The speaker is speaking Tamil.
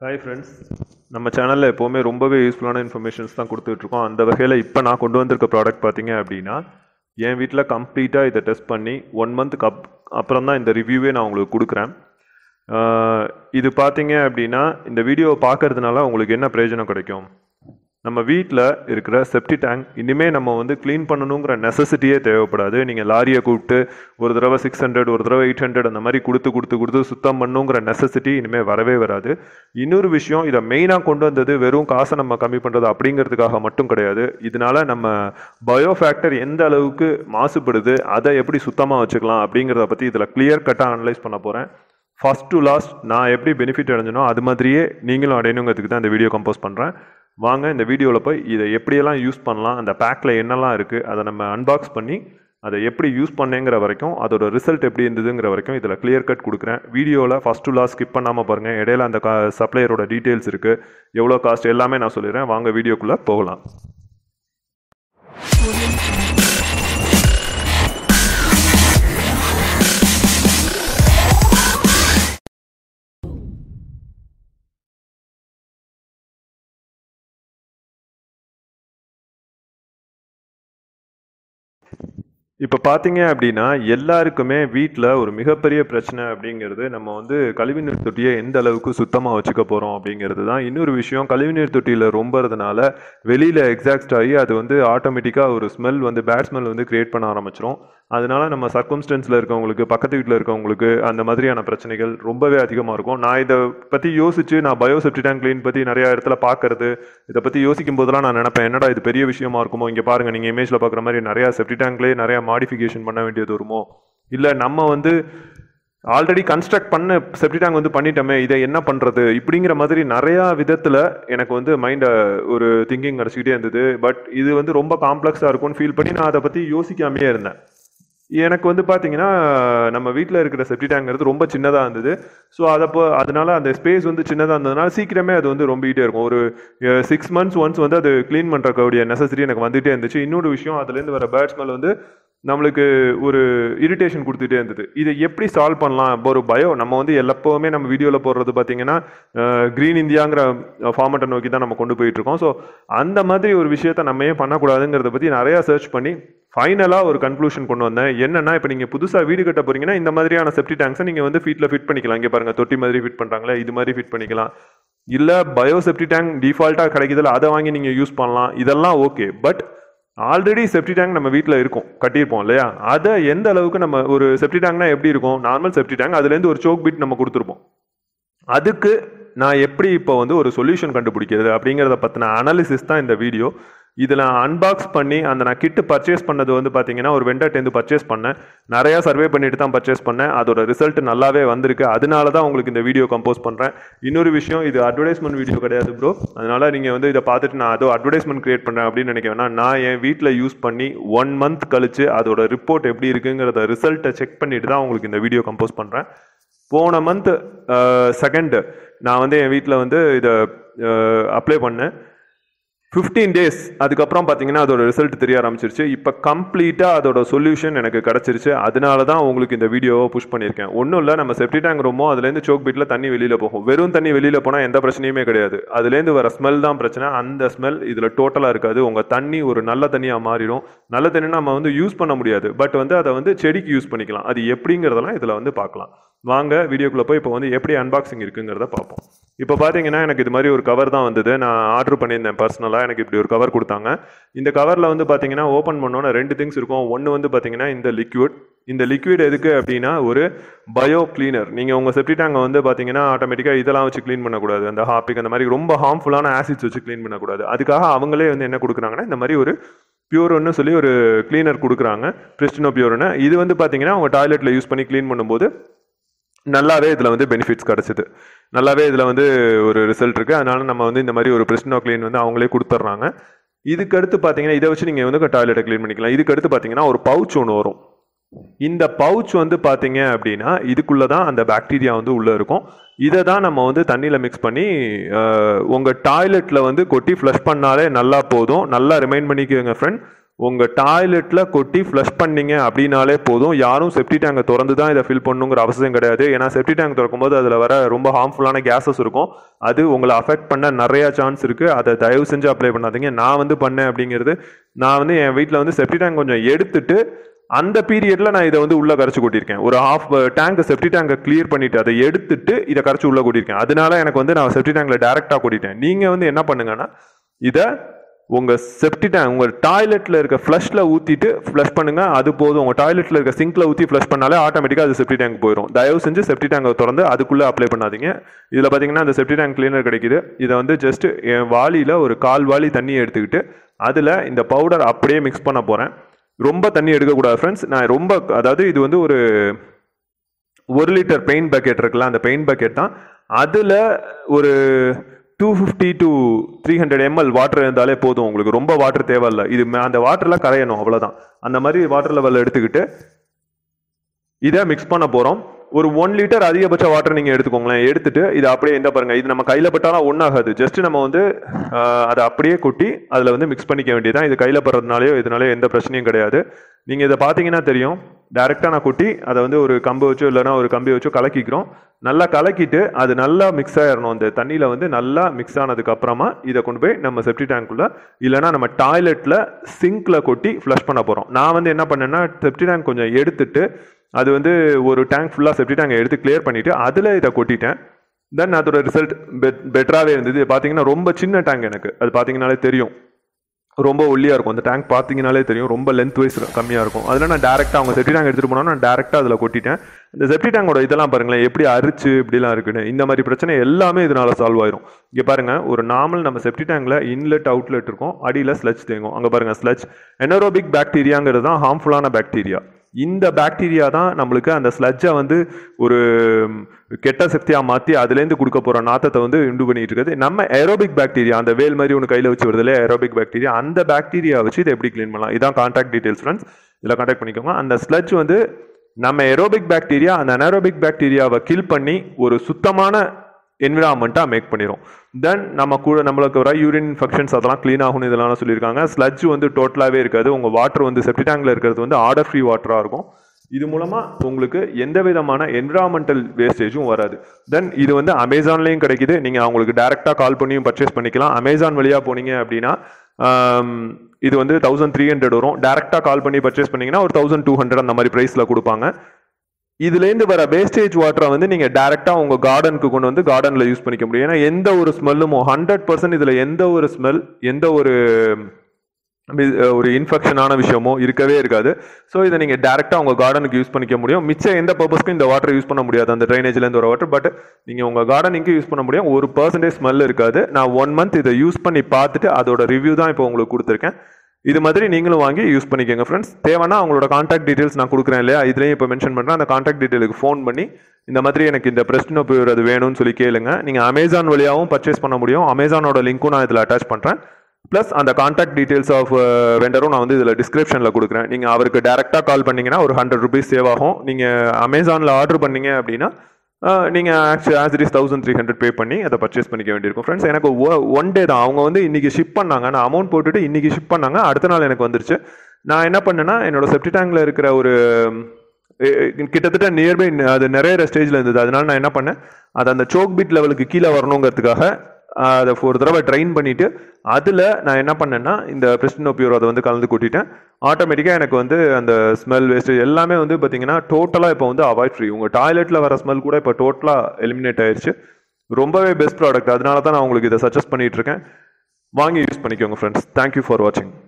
ஹாய் ஃப்ரெண்ட்ஸ் நம்ம சேனலில் எப்போவுமே ரொம்பவே யூஸ்ஃபுல்லான இன்ஃபர்மேஷன்ஸ் தான் கொடுத்துட்ருக்கோம் அந்த வகையில் இப்போ நான் கொண்டு வந்திருக்க ப்ராடக்ட் பார்த்தீங்க அப்படின்னா என் வீட்டில் கம்ப்ளீட்டாக இதை டெஸ்ட் பண்ணி ஒன் மந்த்துக்கு அப் அப்புறம் தான் இந்த ரிவ்யூவே நான் உங்களுக்கு கொடுக்குறேன் ஆஹ் இது பார்த்தீங்க அப்படின்னா இந்த வீடியோவை பார்க்கறதுனால உங்களுக்கு என்ன பிரயோஜனம் கிடைக்கும் நம்ம வீட்டில் இருக்கிற செப்டி டேங்க் இனிமே நம்ம வந்து க்ளீன் பண்ணணுங்கிற நெசசிட்டியே தேவைப்படாது நீங்கள் லாரியை கூப்பிட்டு ஒரு தடவை சிக்ஸ் ஹண்ட்ரட் ஒரு தடவை எயிட் ஹண்ட்ரட் அந்த மாதிரி கொடுத்து கொடுத்து கொடுத்து சுத்தம் பண்ணுங்கிற நெசசிட்டி இனிமேல் வரவே வராது இன்னொரு விஷயம் இதை மெயினாக கொண்டு வந்தது வெறும் காசை நம்ம கம்மி பண்ணுறது அப்படிங்கிறதுக்காக மட்டும் கிடையாது இதனால நம்ம பயோ ஃபேக்டர் எந்த அளவுக்கு மாசுபடுது அதை எப்படி சுத்தமாக வச்சுக்கலாம் அப்படிங்கிறத பற்றி இதில் கிளியர் கட்டாக அனலைஸ் பண்ண போகிறேன் ஃபர்ஸ்ட் டு லாஸ்ட் நான் எப்படி பெனிஃபிட் அடைஞ்சனோ அது மாதிரியே நீங்களும் அடையணுங்கிறதுக்கு தான் இந்த வீடியோ கம்போஸ் பண்ணுறேன் வாங்க இந்த வீடியோவில் போய் இதை எப்படியெல்லாம் யூஸ் பண்ணலாம் அந்த பேக்கில் என்னெல்லாம் இருக்குது அதை நம்ம அன்பாக்ஸ் பண்ணி அதை எப்படி யூஸ் பண்ணேங்கிற வரைக்கும் அதோட ரிசல்ட் எப்படி இருந்ததுங்கிற வரைக்கும் இதில் கிளியர் கட் கொடுக்குறேன் வீடியோவில் ஃபஸ்ட் டு லாஸ்ட் ஸ்கிப் பண்ணாமல் பாருங்கள் இடையில அந்த கா சப்ளையரோட டீட்டெயில்ஸ் இருக்குது எவ்வளோ காஸ்ட் எல்லாமே நான் சொல்லிடுறேன் வாங்க வீடியோக்குள்ளே போகலாம் இப்போ பார்த்தீங்க அப்படின்னா எல்லாருக்குமே வீட்டில் ஒரு மிகப்பெரிய பிரச்சனை அப்படிங்கிறது நம்ம வந்து கழிவுநீர் தொட்டியை எந்த அளவுக்கு சுத்தமாக வச்சுக்க போகிறோம் அப்படிங்கிறது தான் இன்னொரு விஷயம் கழிவுநீர் தொட்டியில் ரொம்பறதுனால வெளியில் எக்ஸாக்ட் ஆகி அது வந்து ஆட்டோமேட்டிக்காக ஒரு ஸ்மெல் வந்து பேட் ஸ்மெல் வந்து கிரியேட் பண்ண ஆரம்பிச்சிரும் அதனால நம்ம சர்க்கம்ஸ்டன்ஸில் இருக்கவங்களுக்கு பக்கத்து வீட்டில் இருக்கவங்களுக்கு அந்த மாதிரியான பிரச்சனைகள் ரொம்பவே அதிகமாக இருக்கும் நான் இதை பற்றி யோசிச்சு நான் பயோசெப்டி டேங்க் க்ளீன் பற்றி நிறைய இடத்துல பார்க்கறது இதை பற்றி யோசிக்கும் போதெல்லாம் நான் நினைப்பேன் என்னடா இது பெரிய விஷயமா இருக்குமோ இங்கே பாருங்க நீங்கள் இமேஜில் பார்க்குற மாதிரி நிறையா செப்டி டேங்க்லேயே நிறையா மாடிஃபிகேஷன் பண்ண வேண்டியது வருமோ இல்லை நம்ம வந்து ஆல்ரெடி கன்ஸ்ட்ரக்ட் பண்ண செப்டி டேங்க் வந்து பண்ணிட்டோமே இதை என்ன பண்ணுறது இப்படிங்கிற மாதிரி நிறையா விதத்தில் எனக்கு வந்து மைண்டை ஒரு திங்கிங் கிடச்சிக்கிட்டே இருந்தது பட் இது வந்து ரொம்ப காம்ப்ளெக்ஸாக இருக்கும்னு ஃபீல் பண்ணி நான் அதை பற்றி யோசிக்காமையே இருந்தேன் எனக்கு வந்து பார்த்தீங்கன்னா நம்ம வீட்டில் இருக்கிற செப்டி டேங்கிறது ரொம்ப சின்னதாக இருந்தது ஸோ அதப்போ அதனால அந்த ஸ்பேஸ் வந்து சின்னதாக இருந்ததுனால சீக்கிரமே அது வந்து ரொம்பிக்கிட்டே இருக்கும் ஒரு சிக்ஸ் மந்த்ஸ் ஒன்ஸ் வந்து அது க்ளீன் பண்ணுறக்கூடிய நெசசரி எனக்கு வந்துகிட்டே இருந்துச்சு இன்னொரு விஷயம் அதுலேருந்து வர பேட் ஸ்மெல் வந்து நம்மளுக்கு ஒரு இரிட்டேஷன் கொடுத்துட்டே இருந்தது இதை எப்படி சால்வ் பண்ணலாம் ஒரு பயோ நம்ம வந்து எப்போவுமே நம்ம வீடியோவில் போடுறது பார்த்தீங்கன்னா க்ரீன் இந்தியாங்கிற ஃபார்மட்டை நோக்கி தான் நம்ம கொண்டு போயிட்டு இருக்கோம் ஸோ அந்த மாதிரி ஒரு விஷயத்த நம்ம ஏன் பண்ணக்கூடாதுங்கிறத பற்றி நிறையா சர்ச் பண்ணி ஃபைனலாக ஒரு கன்க்ளூஷன் கொண்டு வந்தேன் என்னன்னா இப்போ நீங்கள் புதுசாக வீடு கட்ட போறீங்கன்னா இந்த மாதிரியான செப்டி டேங்க்ஸை நீங்கள் வந்து ஃபீட்டில் ஃபிட் பண்ணிக்கலாம் இங்கே பாருங்கள் தொட்டி மாதிரி ஃபிட் பண்ணுறாங்களே இது மாதிரி ஃபிட் பண்ணிக்கலாம் இல்லை பயோ செப்டி டேங்க் டிஃபால்ட்டாக கிடைக்குதுல அதை வாங்கி நீங்கள் யூஸ் பண்ணலாம் இதெல்லாம் okay but already septic tank நம்ம வீட்டில் இருக்கும் கட்டியிருப்போம் இல்லையா அதை எந்த அளவுக்கு நம்ம ஒரு செப்டி டேங்க்னா எப்படி இருக்கும் நார்மல் செப்டி டேங்க் அதுலேருந்து ஒரு சோக் பிட் நம்ம கொடுத்துருப்போம் அதுக்கு நான் எப்படி இப்போ வந்து ஒரு சொல்யூஷன் கண்டுபிடிக்கிறது அப்படிங்கிறத பற்றின அனாலிசிஸ் தான் இந்த வீடியோ இதில் அன்பாக்ஸ் பண்ணி அந்த நான் கிட்டு பர்ச்சேஸ் பண்ணது வந்து பார்த்தீங்கன்னா ஒரு வெண்டர்ட்டேருந்து பர்ச்சேஸ் பண்ணேன் நிறையா சர்வே பண்ணிட்டு தான் பர்ச்சேஸ் பண்ணேன் அதோட ரிசல்ட் நல்லாவே வந்திருக்கு அதனால தான் உங்களுக்கு இந்த வீடியோ கம்போஸ் பண்ணுறேன் இன்னொரு விஷயம் இது அட்வர்டைஸ்மெண்ட் வீடியோ கிடையாது ப்ரோ அதனால நீங்கள் வந்து இதை பார்த்துட்டு நான் அதோ அட்வர்டைஸ்மெண்ட் கிரியேட் பண்ணுறேன் அப்படின்னு நினைக்க வேணாம் நான் என் வீட்டில் யூஸ் பண்ணி ஒன் மந்த் கழிச்சு அதோட ரிப்போர்ட் எப்படி இருக்குங்கிறத ரிசல்ட்டை செக் பண்ணிட்டு தான் உங்களுக்கு இந்த வீடியோ கம்போஸ் பண்ணுறேன் போன மந்த் செகண்டு நான் வந்து என் வீட்டில் வந்து இதை அப்ளை பண்ணேன் ஃபிஃப்டீன் டேஸ் அதுக்கப்புறம் பார்த்தீங்கன்னா அதோட ரிசல்ட் தெரிய ஆரம்பிச்சிருச்சு இப்போ கம்ப்ளீட்டாக அதோட சொல்யூஷன் எனக்கு கிடச்சிருச்சு அதனால தான் உங்களுக்கு இந்த வீடியோவை புஷ் பண்ணியிருக்கேன் ஒன்றும் இல்லை நம்ம செப்டி டேங்க் ரூமோ அதுலேருந்து சோக் பீட்டில் தண்ணி வெளியில் போகும் வெறும் தண்ணி வெளியில் போனால் எந்த பிரச்சனையுமே கிடையாது அதுலேருந்து வர ஸ்மெல் தான் பிரச்சனை அந்த ஸ்மெல் இதில் டோட்டலாக இருக்காது உங்கள் தண்ணி ஒரு நல்ல தண்ணியாக மாறிடும் நல்ல தண்ணி நம்ம வந்து யூஸ் பண்ண முடியாது பட் வந்து அதை வந்து செடிக்கு யூஸ் பண்ணிக்கலாம் அது எப்படிங்கிறதெல்லாம் இதில் வந்து பார்க்கலாம் வாங்க வீடியோக்குள்ளே போய் இப்போ வந்து எப்படி அன்பாக்சிங் இருக்குங்கிறத பார்ப்போம் இப்போ பார்த்தீங்கன்னா எனக்கு இது மாதிரி ஒரு கவர் தான் வந்தது நான் ஆர்டர் பண்ணியிருந்தேன் பர்சனலாக எனக்கு இப்படி ஒரு கவர் கொடுத்தாங்க இந்த கவரில் வந்து பார்த்தீங்கன்னா ஓப்பன் பண்ணோன்னா ரெண்டு திங்ஸ் இருக்கும் ஒன்று வந்து பார்த்தீங்கன்னா இந்த லிக்விட் இந்த லிக்விட் எதுக்கு அப்படின்னா ஒரு பயோ கிளீனர் நீங்கள் உங்கள் செப்டி டேங்கை வந்து பார்த்தீங்கன்னா ஆட்டோமேட்டிக்காக இதெல்லாம் வச்சு க்ளீன் பண்ணக்கூடாது அந்த ஹாப்பிக் அந்த மாதிரி ரொம்ப ஹார்ம்ஃபுல்லான ஆசிட்ஸ் வச்சு க்ளீன் பண்ணக்கூடாது அதுக்காக அவங்களே வந்து என்ன கொடுக்குறாங்கன்னா இந்த மாதிரி ஒரு பியூர்னு சொல்லி ஒரு கிளீனர் கொடுக்குறாங்க பிரிஸ்டினோ பியூர்னு இது வந்து பார்த்தீங்கன்னா உங்கள் டாய்லெட்டில் யூஸ் பண்ணி க்ளீன் பண்ணும்போது நல்லாவே இதில் வந்து பெனிஃபிட்ஸ் கிடச்சிது நல்லாவே இதில் வந்து ஒரு ரிசல்ட் இருக்குது அதனால நம்ம வந்து இந்த மாதிரி ஒரு பிரிஸ்டினோ க்ளீன் வந்து அவங்களே கொடுத்துட்றாங்க இதுக்கு அடுத்து பார்த்தீங்கன்னா இதை வச்சு நீங்கள் வந்து டாய்லெட்டை க்ளீன் பண்ணிக்கலாம் இதுக்கு அடுத்து பார்த்தீங்கன்னா ஒரு பவுச் ஒன்று வரும் இந்த பவுச் வந்து பார்த்தீங்க அப்படின்னா இதுக்குள்ளே தான் அந்த பாக்டீரியா வந்து உள்ளே இருக்கும் இதை தான் நம்ம வந்து தண்ணியில் மிக்ஸ் பண்ணி உங்கள் டாய்லெட்டில் வந்து கொட்டி ஃப்ளஷ் பண்ணாலே நல்லா போதும் நல்லா ரிமைண்ட் பண்ணிக்கோங்க ஃப்ரெண்ட் உங்கள் டாய்லெட்டில் கொட்டி ஃப்ளஷ் பண்ணீங்க அப்படின்னாலே போதும் யாரும் செப்டி டேங்கை திறந்து தான் இதை ஃபில் பண்ணுங்கிற அவசியம் கிடையாது ஏன்னா செப்டி டேங்க் திறக்கும்போது அதில் வர ரொம்ப ஹார்ம்ஃபுல்லான கேஸஸ் இருக்கும் அது உங்களை அஃபெக்ட் பண்ண நிறையா சான்ஸ் இருக்குது அதை தயவு செஞ்சு அப்ளை பண்ணாதீங்க நான் வந்து பண்ணேன் அப்படிங்கிறது நான் வந்து என் வீட்டில் வந்து செப்டி டேங்க் கொஞ்சம் எடுத்துட்டு அந்த பீரியட்ல நான் இதை வந்து உள்ள கரைச்சு கொட்டியிருக்கேன் ஒரு ஹாஃப் டேங்க் செப்டி டேங்கை கிளியர் பண்ணிட்டு அதை எடுத்துட்டு இதை கரைச்சு உள்ள கொட்டியிருக்கேன் அதனால எனக்கு வந்து நான் செப்டி டேங்க்ல டேரக்டா கொட்டிட்டேன் நீங்க வந்து என்ன பண்ணுங்கன்னா இதை உங்க செப்டி டேங்க் உங்க டாய்லெட்ல இருக்க ஃப்ளஷ்ல ஊத்திட்டு ஃப்ளஷ் பண்ணுங்க அது போதும் உங்க டாய்லெட்ல இருக்க சிங்க்ல ஊத்தி ஃப்ளஷ் பண்ணாலே ஆட்டோமேட்டிக்கா அது செப்டி டேங்க் போயிடும் தயவு செஞ்சு செப்டி டேங்கை திறந்து அதுக்குள்ள அப்ளை பண்ணாதீங்க இதுல பாத்தீங்கன்னா அந்த செப்டி டேங்க் கிளீனர் கிடைக்குது இதை வந்து ஜஸ்ட் என் வாளியில ஒரு கால் வாளி தண்ணி எடுத்துக்கிட்டு அதுல இந்த பவுடர் அப்படியே மிக்ஸ் பண்ண போறேன் ரொம்ப தண்ணி எடுக்கக்கூடாது ஃப்ரெண்ட்ஸ் நான் ரொம்ப அதாவது இது வந்து ஒரு ஒரு லிட்டர் பெயிண்ட் பக்கெட் இருக்குல்ல அந்த பெயிண்ட் பக்கெட் தான் அதில் ஒரு two fifty to three hundred ML water இருந்தாலே போதும் உங்களுக்கு ரொம்ப வாட்டர் தேவையில்ல இது மே- அந்த வாட்டரில் கரையணும் அவ்வளோதான் அந்த மாதிரி வாட்டர் லெவல் எடுத்துக்கிட்டு இதை மிக்ஸ் பண்ண போகிறோம் ஒரு ஒன் லிட்டர் அதிகபட்ச வாட்டர் நீங்கள் எடுத்துக்கோங்களேன் எடுத்துட்டு இது அப்படியே எந்த பாருங்க இது நம்ம கையில் பட்டாலும் ஒன்றாகாது ஜஸ்ட் நம்ம வந்து ஆஹ், அதை அப்படியே கொட்டி அதில் வந்து மிக்ஸ் பண்ணிக்க வேண்டியதான் இது கையில் படுறதுனாலயோ இதனாலயோ எந்த பிரச்சனையும் கிடையாது நீங்கள் இதை பார்த்தீங்கன்னா தெரியும் டேரெக்டாக நான் கொட்டி அதை வந்து ஒரு கம்பு வச்சோ இல்லைன்னா ஒரு கம்பி வச்சோ கலக்கிக்கிறோம் நல்லா கலக்கிட்டு அது நல்லா மிக்ஸ் ஆயிடணும் அந்த தண்ணியில் வந்து நல்லா மிக்ஸ் ஆனதுக்கு அப்புறமா இதை கொண்டு போய் நம்ம செப்டி டேங்க்குள்ள இல்லைன்னா நம்ம டாய்லெட்டில் சிங்க்ல கொட்டி ஃப்ளஷ் பண்ண போகிறோம் நான் வந்து என்ன பண்ணேன்னா செப்டி டேங்க் கொஞ்சம் எடுத்துட்டு அது வந்து ஒரு டேங்க் ஃபுல்லாக செப்டி டேங்கை எடுத்து கிளியர் பண்ணிட்டு அதில் இதை கொட்டிட்டேன் தென் அதோட ரிசல்ட் பெட் பெட்டராகவே இருந்தது இது பார்த்தீங்கன்னா ரொம்ப சின்ன டேங்க் எனக்கு அது பார்த்தீங்கனாலே தெரியும் ரொம்ப ஒல்லியாக இருக்கும் அந்த டேங்க் பார்த்தீங்கனாலே தெரியும் ரொம்ப லென்த் வைஸ் கம்மியாக இருக்கும் அதில் நான் டேரெக்டாக அவங்க செப்டி டேங்க் எடுத்துகிட்டு போனோம்னா நான் டேரெக்டாக அதில் கொட்டிட்டேன் இந்த செப்டி டேங்கோட இதெல்லாம் பாருங்களேன் எப்படி அரிச்சு இப்படிலாம் இருக்குன்னு இந்த மாதிரி பிரச்சனை எல்லாமே இதனால சால்வ் ஆயிரும் இங்கே பாருங்க ஒரு நார்மல் நம்ம செப்டி டேங்க்ல இன்லெட் அவுட்லெட் இருக்கும் அடியில் ஸ்லட்ச் தேங்கும் அங்கே பாருங்க ஸ்லட்ச் எனரோபிக் பாக்டீரியாங்கிறது தான் ஹார்ம்ஃபுல்லான பாக்டீரியா இந்த பாக்டீரியா தான் நம்மளுக்கு அந்த ஸ்லட்ஜை வந்து ஒரு ம், கெட்ட சக்தியாக மாற்றி அதுலேருந்து கொடுக்க போகிற நாத்தத்தை வந்து உண்டு பண்ணிட்டு இருக்குது நம்ம ஏரோபிக் பாக்டீரியா அந்த வேல் மாதிரி ஒன்று கையில் வச்சு வருதுல ஏரோபிக் பாக்டீரியா அந்த பாக்டீரியா வச்சு இதை எப்படி க்ளீன் பண்ணலாம் இதான் கான்டாக்ட் டீடைல்ஸ் ஃப்ரெண்ட்ஸ் இதில் கான்டாக்ட் பண்ணிக்கோங்க அந்த ஸ்லட்ஜ் வந்து நம்ம ஏரோபிக் பாக்டீரியா அந்த அனரோபிக் பாக்டீரியாவை கில் பண்ணி ஒரு சுத்தமான என்விரான்மெண்ட்டாக மேக் பண்ணிடும் தென் நம்ம கூட நம்மளுக்கு வர யூரின் இன்ஃபெக்ஷன்ஸ் அதெல்லாம் க்ளீன் ஆகும்னு இதெல்லாம் சொல்லியிருக்காங்க ஸ்லட்ஜ் வந்து டோட்டலாகவே இருக்காது உங்கள் வாட்டர் வந்து செப்டி டேங்கில் இருக்கிறது வந்து ஆர்டர் ஃப்ரீ வாட்டராக இருக்கும் இது மூலமாக உங்களுக்கு எந்த விதமான என்விரான்மெண்டல் வேஸ்டேஜும் வராது தென் இது வந்து அமேசான்லேயும் கிடைக்குது நீங்கள் அவங்களுக்கு டேரெக்டாக கால் பண்ணியும் பர்ச்சேஸ் பண்ணிக்கலாம் அமேசான் வழியாக போனீங்க அப்படின்னா ஆம், இது வந்து தௌசண்ட் த்ரீ ஹண்ட்ரட் வரும் டேரெக்டாக கால் பண்ணி பர்ச்சேஸ் பண்ணீங்கன்னா ஒரு தௌசண்ட் டூ ஹண்ட்ரட் அந்த மாதிரி ப்ரைஸில் கொடுப்பாங்க இதுலேருந்து வர வேஸ்டேஜ் வாட்டரை வந்து நீங்கள் டேரெக்டாக உங்கள் கார்டனுக்கு கொண்டு வந்து கார்டனில் யூஸ் பண்ணிக்க முடியும் ஏன்னா எந்த ஒரு ஸ்மெல்லும் ஹண்ட்ரட் பர்சன்ட் இதில் எந்த ஒரு ஸ்மெல் எந்த ஒரு வி- ஒரு இன்ஃபெக்ஷனான விஷயமோ இருக்கவே இருக்காது ஸோ இதை நீங்கள் டேரெக்டாக உங்கள் கார்டனுக்கு யூஸ் பண்ணிக்க முடியும் மிச்சம் எந்த பர்பஸ்க்கும் இந்த வாட்டர் யூஸ் பண்ண முடியாது அந்த ட்ரைனேஜ்லேருந்து வர வாட்டர் பட் நீங்கள் உங்கள் கார்டனிங்க்கு யூஸ் பண்ண முடியும் ஒரு பர்சன்டேஜ் ஸ்மெல் இருக்காது நான் ஒன் மந்த் இதை யூஸ் பண்ணி பார்த்துட்டு அதோட ரிவ்யூ தான் இப்போ உங்களுக்கு கொடுத்துருக்கேன் இது மாதிரி நீங்களும் வாங்கி யூஸ் பண்ணிக்கோங்க ஃப்ரெண்ட்ஸ் தேவைன்னா அவங்களோட காண்டாக்ட் டீடைல்ஸ் நான் கொடுக்குறேன் இல்லையா இதுலேயும் இப்போ மென்ஷன் பண்ணுறேன் அந்த காண்டாக்ட் டீடைலுக்கு ஃபோன் பண்ணி இந்த மாதிரி எனக்கு இந்த பிரஸ்டினோ பியூர் அது வேணும்னு சொல்லி கேளுங்க நீங்கள் அமேசான் வழியாகவும் பர்ச்சேஸ் பண்ண முடியும் அமேசானோட லிங்க்கும் நான் இதில் அட்டாச் பண்ணுறேன் ப்ளஸ் அந்த காண்டாக்ட் டீடைல்ஸ் ஆஃப் வெண்டரும் நான் வந்து இதில் டிஸ்கிரிப்ஷனில் கொடுக்குறேன் நீங்கள் அவருக்கு டேரெக்டாக கால் பண்ணீங்கன்னா ஒரு ஹண்ட்ரட் ருபீஸ் சேவ் ஆகும் நீங்கள் அமேசானில் ஆர்டர் பண்ணீங்க அப்படின்னா நீங்கள் actually as it is thousand three hundred pay பண்ணி அதை பர்ச்சேஸ் பண்ணிக்க வேண்டியிருக்கும் ஃப்ரெண்ட்ஸ் எனக்கு ஒன் டே தான் அவங்க வந்து இன்னைக்கு ஷிப் பண்ணாங்க நான் அமௌண்ட் போட்டுட்டு இன்னைக்கு ஷிப் பண்ணாங்க அடுத்த நாள் எனக்கு வந்துருச்சு நான் என்ன பண்ணேன்னா என்னோட செப்டி டேங்கில் இருக்கிற ஒரு எ- எ- கிட்டத்தட்ட நியர்பை அது நிறைய ஸ்டேஜில் இருந்தது அதனால நான் என்ன பண்ணேன் அது அந்த சோக் பீட் லெவலுக்கு கீழே வரணுங்கிறதுக்காக ஆஹ், அதை ஒரு தடவை ட்ரைன் பண்ணிட்டு அதில் நான் என்ன பண்ணேன்னா இந்த பிரிஸ்டினோ பியூர் அதை வந்து கலந்து கூட்டிட்டேன் ஆட்டோமேட்டிக்காக எனக்கு வந்து அந்த ஸ்மெல் வேஸ்ட் எல்லாமே வந்து பார்த்தீங்கன்னா டோட்டலாக இப்போ வந்து அவாய்ட் ஃப்ரீ உங்கள் டாய்லெட்டில் வர ஸ்மெல் கூட இப்போ டோட்டலாக எலிமினேட் ஆயிருச்சு ரொம்பவே பெஸ்ட் ப்ராடக்ட் அதனால தான் நான் உங்களுக்கு இதை சஜஸ்ட் பண்ணிட்டு இருக்கேன் வாங்கி யூஸ் பண்ணிக்கோங்க ஃப்ரெண்ட்ஸ் தேங்க்யூ ஃபார் வாட்சிங்